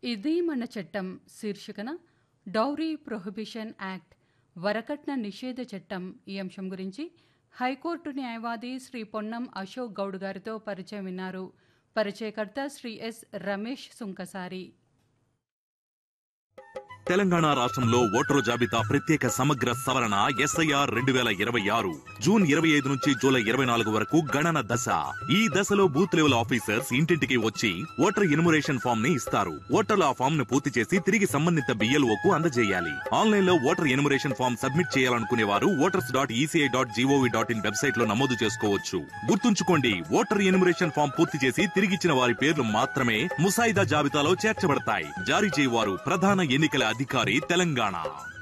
ఇది మన చట్టం శీర్షికన డౌరీ ప్రొహిబిషన్ యాక్ట్ వరకట్న నిషేధ చట్టం ఈ అంశం గురించి హైకోర్టు న్యాయవాది శ్రీ పొన్నం అశోక్ గౌడ్ గారితో పరిచయం విన్నారు పరిచయకర్త శ్రీ ఎస్ రమేష్ సుంకసారి తెలంగాణ రాష్ట్రంలో ఓటరు జాబితా ప్రత్యేక సమగ్ర సవరణ ఎస్ఐఆర్ రెండు వేల ఇరవై ఆరు జూన్ ఇరవై ఐదు నుంచి జూలై ఇరవై నాలుగు వరకు గణన దశ ఈ దశలో బూత్ లెవెల్ ఆఫీసర్స్ ఇంటింటికి వచ్చి ఓటర్ ఎన్యుమరేషన్ ఫామ్ ని ఇస్తారు ఓటర్లు ఆ ఫామ్ ను పూర్తి చేసి తిరిగి సంబంధిత బిఎల్ఓ కు అందజేయాలి ఆన్లైన్ లో ఓటర్ ఎన్యుమరేషన్ ఫామ్ సబ్మిట్ చేయాలనుకునే వారు voters dot ECI dot G O V dot in website లో నమోదు చేసుకోవచ్చు గుర్తుంచుకోండి ఓటర్ ఎన్యుమరేషన్ ఫామ్ పూర్తి చేసి తిరిగిచ్చిన వారి పేర్లు మాత్రమే ముసాయిదా జాబితాలో చేర్చబడతాయి జారీ చేయవారు ప్రధాన ఎన్నికల అధికారి తెలంగాణ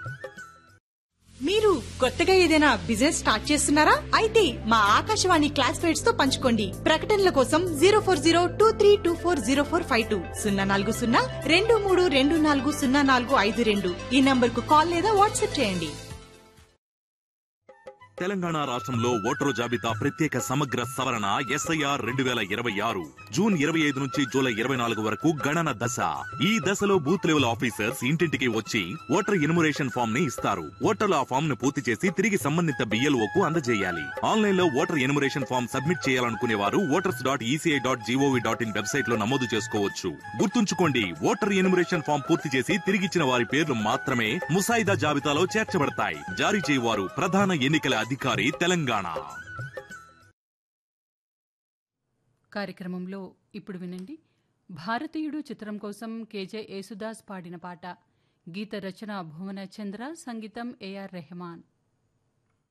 మీరు కొత్తగా ఏదైనా బిజినెస్ స్టార్ట్ చేస్తున్నారా అయితే మా ఆకాశవాణి క్లాస్ ఫేట్స్ తో పంచుకోండి ప్రకటనల కోసం zero four zero two three two four zero four five two సున్నా నాలుగు సున్నా రెండు మూడు రెండు నాలుగు సున్నా నాలుగు ఐదు రెండు ఈ నంబర్ కు కాల్ లేదా వాట్సాప్ చేయండి తెలంగాణ రాష్ట్రంలో ఓటరు జాబితా ప్రత్యేక సమగ్ర సవరణ ఎస్ఐఆర్ రెండు వేల ఇరవై ఆరు జూన్ ఇరవై ఐదు నుంచి జూలై ఇరవై నాలుగు వరకు గణన దశ ఈ దశలో బూత్ లెవెల్ ఆఫీసర్స్ ఇంటింటికి వచ్చి ఓటర్ ఎన్యుమరేషన్ ఫామ్ ని ఇస్తారు ఓటర్లు ఆ ఫామ్ ను పూర్తి చేసి తిరిగి సంబంధిత బిఎల్ఓ కు అందజేయాలి ఆన్లైన్ లో ఓటర్ ఎన్యుమరేషన్ ఫామ్ సబ్మిట్ చేయాలనుకునే వారు voters dot ECI dot G O V dot in website లో నమోదు చేసుకోవచ్చు గుర్తుంచుకోండి ఓటర్ ఎన్యుమరేషన్ ఫామ్ పూర్తి చేసి తిరిగిచ్చిన వారి పేర్లు మాత్రమే ముసాయిదా జాబితాలో చేర్చబడతాయి జారీ చేయవారు ప్రధాన ఎన్నికల అధికారి తెలంగాణ కార్యక్రమంలో ఇప్పుడు వినండి భారతీయుడు చిత్రం కోసం కేజే యేసుదాస్ పాడిన పాట గీత రచన భువన చంద్ర సంగీతం ఏఆర్ రెహమాన్